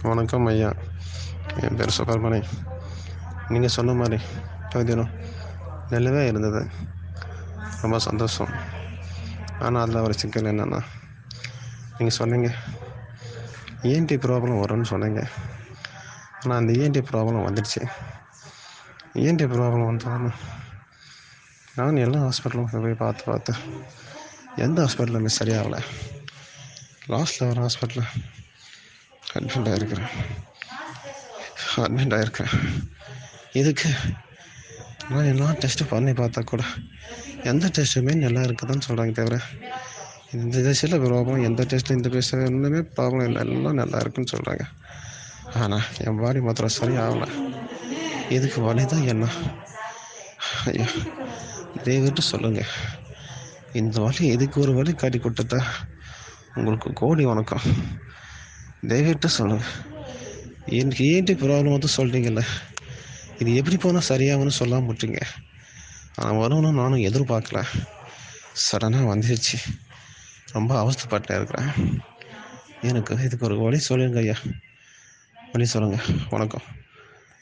வணக்கம் ஐயா என் பேர் சுப்பிரமணி நீங்கள் சொன்ன மாதிரி தினம் நல்லாவே இருந்தது ரொம்ப சந்தோஷம் ஆனால் அதில் ஒரு சிக்கல் என்னென்னா நீங்கள் சொன்னீங்க இஎன்டி ப்ராப்ளம் வரும்னு சொன்னீங்க ஆனால் அந்த இஎன்டி ப்ராப்ளம் வந்துடுச்சு இஎன்டி ப்ராப்ளம் வந்தாலும் நான் எல்லா ஹாஸ்பிட்டலும் போய் பார்த்து பார்த்து எந்த ஹாஸ்பிட்டலுமே சரியாகலை லாஸ்ட்டில் ஒரு ஹாஸ்பிட்டலில் அட்மிட் ஆகிருக்கிறேன் அட்மிட் ஆகிருக்கேன் இதுக்கு நான் எல்லா டெஸ்ட்டும் பண்ணி பார்த்தா கூட எந்த டெஸ்ட்டுமே நல்லா இருக்குதுன்னு சொல்கிறாங்க தவிர இந்த திசையில் ப்ராப்ளம் எந்த டெஸ்ட்டும் இந்த டெஸ்ட் ஒன்றுமே ப்ராப்ளம் இல்லை எல்லாம் நல்லா இருக்குன்னு சொல்கிறாங்க ஆனால் என் பாடி மாத்திரம் சரியாகலை இதுக்கு வழி தான் என்ன ஐயா தயவுட்டு சொல்லுங்கள் இந்த வழி இதுக்கு ஒரு வழி காட்டி கொடுத்தா உங்களுக்கு கோடி வணக்கம் தயவுட்டு சொல்லுங்கள் எனக்கு ஏன்ட்டு ப்ராப்ளம் வந்து சொல்கிறீங்கல்ல இது எப்படி போனால் சரியாகும்னு சொல்லாம விட்டீங்க ஆனால் வரும்னு நானும் எதிர்பார்க்கல சடனாக வந்துடுச்சு ரொம்ப அவஸ்தைப்பட்டு இருக்கிறேன் எனக்கு இதுக்கு ஒரு வழி சொல்லுங்க ஐயா வழி சொல்லுங்கள் வணக்கம்